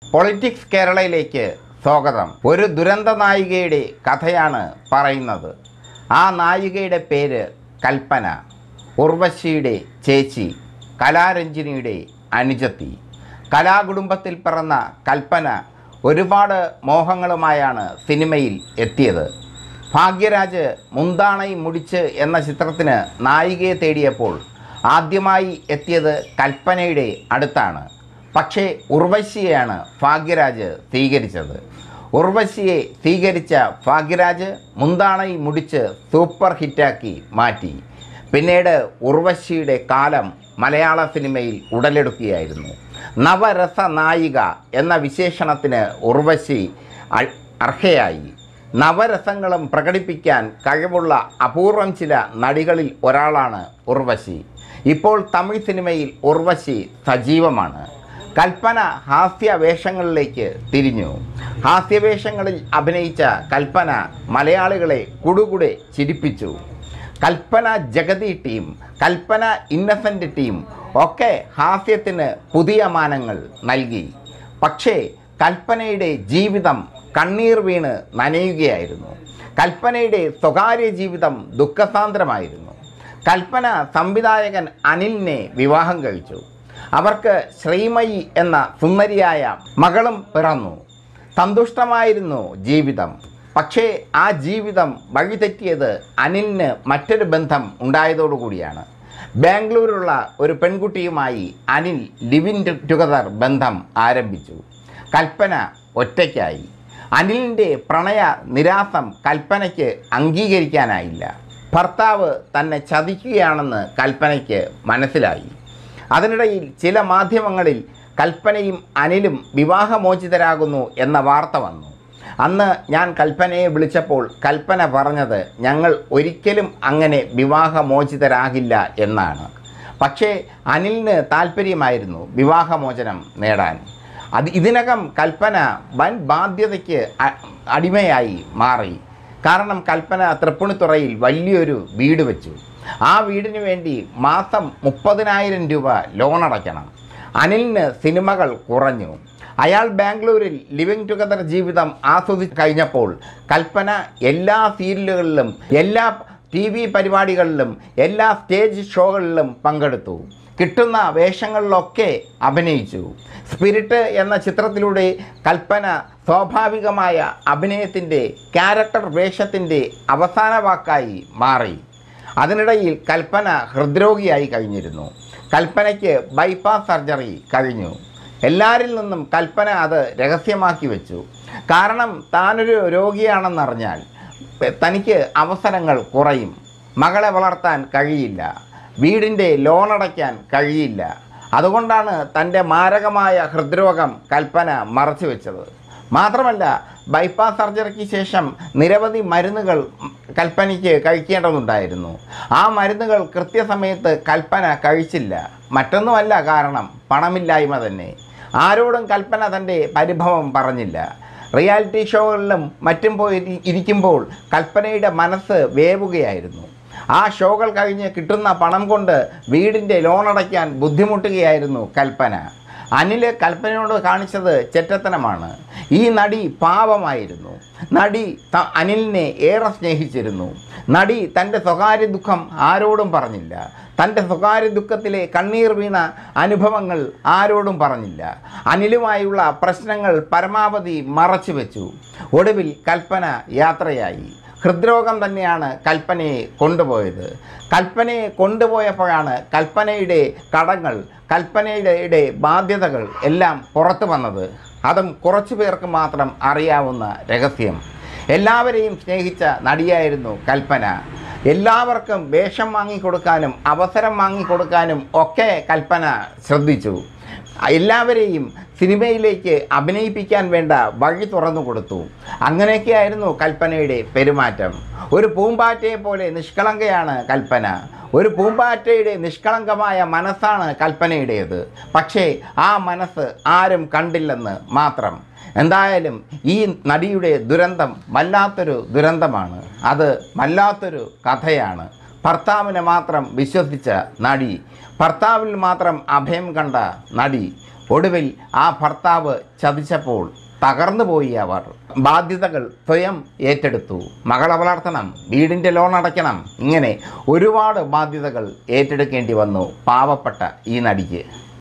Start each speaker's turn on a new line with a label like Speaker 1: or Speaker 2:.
Speaker 1: politics കേരളയിലേക്ക് സ്വാഗതം ഒരു ദുരന്ത നായികയുടെ കഥയാണ് പറയുന്നത് ആ നായികയുടെ പേര് കൽപ്പന ഉർവശിയുടെ ചേച്ചി കലാരഞ്ജിനിയുടെ അനുജത്തി കലാകുടുംബത്തിൽ പിറന്ന കൽപ്പന ഒരുപാട് മോഹങ്ങളുമായാണ് സിനിമയിൽ എത്തിയത് ഭാഗ്യരാജ് മുന്താണൈ മുടിച്ച് എന്ന ചിത്രത്തിന് നായികയെ തേടിയപ്പോൾ ആദ്യമായി എത്തിയത് കൽപ്പനയുടെ അടുത്താണ് പക്ഷേ ഉർവശിയെയാണ് ഭാഗ്യരാജ് സ്വീകരിച്ചത് ഉർവശിയെ സ്വീകരിച്ച ഭാഗ്യരാജ് മുന്താണൈ മുടിച്ച് സൂപ്പർ ഹിറ്റാക്കി മാറ്റി പിന്നീട് ഉർവശിയുടെ കാലം മലയാള സിനിമയിൽ ഉടലെടുക്കുകയായിരുന്നു നവരസ നായിക എന്ന വിശേഷണത്തിന് ഉർവശി അ- അർഹയായി നവരസങ്ങളും പ്രകടിപ്പിക്കാൻ കഴിവുള്ള അപൂർവം ചില നടികളിൽ ഒരാളാണ് ഉർവശി ഇപ്പോൾ തമിഴ് സിനിമയിൽ ഉർവശി സജീവമാണ് കൽപ്പന ഹാസ്യ വേഷങ്ങളിലേക്ക് തിരിഞ്ഞു ഹാസ്യവേഷങ്ങളിൽ അഭിനയിച്ച കൽപ്പന മലയാളികളെ കുടുകുടെ ചിരിപ്പിച്ചു കൽപ്പന ജഗതി ടീം കൽപ്പന ഇന്നസെൻ്റ് ടീം ഒക്കെ ഹാസ്യത്തിന് പുതിയ മാനങ്ങൾ നൽകി പക്ഷേ കൽപ്പനയുടെ ജീവിതം കണ്ണീർ വീണ് നനയുകയായിരുന്നു കൽപ്പനയുടെ സ്വകാര്യ ജീവിതം ദുഃഖസാന്ദ്രമായിരുന്നു കൽപ്പന സംവിധായകൻ അനിലിനെ വിവാഹം കഴിച്ചു അവർക്ക് ശ്രീമയി എന്ന സുന്ദരിയായ മകളും പിറന്നു സന്തുഷ്ടമായിരുന്നു ജീവിതം പക്ഷേ ആ ജീവിതം വഴിതെറ്റിയത് അനിലിന് മറ്റൊരു ബന്ധം ഉണ്ടായതോടുകൂടിയാണ് ബാംഗ്ലൂരിലുള്ള ഒരു പെൺകുട്ടിയുമായി അനിൽ ലിവിൻ ടുഗദർ ബന്ധം ആരംഭിച്ചു കൽപ്പന ഒറ്റയ്ക്കായി അനിലിൻ്റെ പ്രണയ നിരാസം കൽപ്പനയ്ക്ക് അംഗീകരിക്കാനായില്ല ഭർത്താവ് തന്നെ ചതിക്കുകയാണെന്ന് കൽപ്പനയ്ക്ക് മനസ്സിലായി അതിനിടയിൽ ചില മാധ്യമങ്ങളിൽ കൽപ്പനയും അനിലും വിവാഹമോചിതരാകുന്നു എന്ന വാർത്ത വന്നു അന്ന് ഞാൻ കൽപ്പനയെ വിളിച്ചപ്പോൾ കൽപ്പന പറഞ്ഞത് ഞങ്ങൾ ഒരിക്കലും അങ്ങനെ വിവാഹമോചിതരാകില്ല എന്നാണ് പക്ഷേ അനിലിന് താല്പര്യമായിരുന്നു വിവാഹമോചനം നേടാൻ അത് ഇതിനകം കൽപ്പന വൻ ബാധ്യതയ്ക്ക് അ- അടിമയായി മാറി കാരണം കൽപ്പന തൃപ്പൂണിത്തുറയിൽ വലിയൊരു വീട് വെച്ചു ആ വീടിന് വേണ്ടി മാസം മുപ്പതിനായിരം രൂപ ലോൺ അടയ്ക്കണം അനിലിന് സിനിമകൾ കുറഞ്ഞു അയാൾ ബാംഗ്ലൂരിൽ ലിവിങ് ടുഗദർ ജീവിതം ആസ്വദിച്ച് കഴിഞ്ഞപ്പോൾ കൽപ്പന എല്ലാ സീരിയലുകളിലും എല്ലാ ടി വി പരിപാടികളിലും എല്ലാ സ്റ്റേജ് ഷോകളിലും പങ്കെടുത്തു കിട്ടുന്ന വേഷങ്ങളിലൊക്കെ അഭിനയിച്ചു സ്പിരിറ്റ് എന്ന ചിത്രത്തിലൂടെ കൽപ്പന സ്വാഭാവികമായ അഭിനയത്തിൻ്റെ ക്യാരക്ടർ വേഷത്തിൻ്റെ അവസാന വാക്കായി മാറി അതിനിടയിൽ കൽപ്പന ഹൃദ്രോഗിയായി കഴിഞ്ഞിരുന്നു കൽപ്പനയ്ക്ക് ബൈപ്പാസ് സർജറി കഴിഞ്ഞു എല്ലാരിൽ നിന്നും കൽപ്പന അത് രഹസ്യമാക്കി വെച്ചു കാരണം താനൊരു രോഗിയാണെന്നറിഞ്ഞാൽ തനിക്ക് അവസരങ്ങൾ കുറയും മകളെ വളർത്താൻ കഴിയില്ല വീടിൻ്റെ ലോൺ അടയ്ക്കാൻ കഴിയില്ല അതുകൊണ്ടാണ് തൻ്റെ മാരകമായ ഹൃദ്രോഗം കൽപ്പന മറച്ചു വെച്ചത് മാത്രമല്ല ബൈപ്പാസ് സർജറിക്ക് ശേഷം നിരവധി മരുന്നുകൾ കൽപ്പനയ്ക്ക് കഴിക്കേണ്ടതുണ്ടായിരുന്നു ആ മരുന്നുകൾ കൃത്യസമയത്ത് കൽപ്പന കഴിച്ചില്ല മറ്റൊന്നുമല്ല കാരണം പണമില്ലായ്മ തന്നെ ആരോടും കൽപ്പന തൻ്റെ പരിഭവം പറഞ്ഞില്ല റിയാലിറ്റി ഷോകളിലും മറ്റും പോയി ഇരി- ഇരിക്കുമ്പോൾ കൽപ്പനയുടെ മനസ്സ് വേവുകയായിരുന്നു ആ ഷോകൾ കഴിഞ്ഞ് കിട്ടുന്ന പണം കൊണ്ട് വീടിൻ്റെ ലോൺ അടയ്ക്കാൻ ബുദ്ധിമുട്ടുകയായിരുന്നു കൽപ്പന അനില് കൽപ്പനയോട് കാണിച്ചത് ചെറ്റത്തനമാണ് ഈ നടി പാവമായിരുന്നു നടി ത- അനിലിനെ ഏറെ സ്നേഹിച്ചിരുന്നു നടി തൻ്റെ സ്വകാര്യ ദുഃഖം ആരോടും പറഞ്ഞില്ല തൻ്റെ സ്വകാര്യ ദുഃഖത്തിലെ കണ്ണീർ വീണ അനുഭവങ്ങൾ ആരോടും പറഞ്ഞില്ല അനിലുമായുള്ള പ്രശ്നങ്ങൾ പരമാവധി മറച്ചു വെച്ചു ഒടുവിൽ കൽപ്പന യാത്രയായി ഹൃദ്രോഗം തന്നെയാണ് കൽപ്പനയെ കൊണ്ടുപോയത് കൽപ്പനയെ കൊണ്ടുപോയപ്പോഴാണ് കൽപ്പനയുടെ കടങ്ങൾ കൽപ്പനയുടെ ബാധ്യതകൾ എല്ലാം പുറത്തു വന്നത് അതും കുറച്ചു പേർക്ക് മാത്രം അറിയാവുന്ന രഹസ്യം എല്ലാവരെയും സ്നേഹിച്ച നടിയായിരുന്നു കൽപ്പന എല്ലാവർക്കും വേഷം വാങ്ങിക്കൊടുക്കാനും അവസരം വാങ്ങിക്കൊടുക്കാനും ഒക്കെ കൽപ്പന ശ്രദ്ധിച്ചു എല്ലാവരെയും സിനിമയിലേക്ക് അഭിനയിപ്പിക്കാൻ വേണ്ട വഴി തുറന്നു കൊടുത്തു അങ്ങനെയൊക്കെയായിരുന്നു കൽപ്പനയുടെ പെരുമാറ്റം ഒരു പൂമ്പാറ്റയെ പോലെ നിഷ്കളങ്കയാണ് കൽപ്പന ഒരു പൂമ്പാറ്റയുടെ നിഷ്കളങ്കമായ മനസ്സാണ് കൽപ്പനയുടേത് പക്ഷേ ആ മനസ്സ് ആരും കണ്ടില്ലെന്ന് മാത്രം എന്തായാലും ഈ നടിയുടെ ദുരന്തം വല്ലാത്തൊരു ദുരന്തമാണ് അത് വല്ലാത്തൊരു കഥയാണ് ഭർത്താവിനെ മാത്രം വിശ്വസിച്ച നടി ഭർത്താവിൽ മാത്രം അഭയം കണ്ട നടി ഒടുവിൽ ആ ഭർത്താവ് ചതിച്ചപ്പോൾ തകർന്നു പോയി അവർ ബാധ്യതകൾ സ്വയം ഏറ്റെടുത്തു മകളെ വളർത്തണം വീടിൻ്റെ ലോൺ അടയ്ക്കണം ഇങ്ങനെ ഒരുപാട് ബാധ്യതകൾ ഏറ്റെടുക്കേണ്ടി വന്നു പാവപ്പെട്ട ഈ നടിക്ക്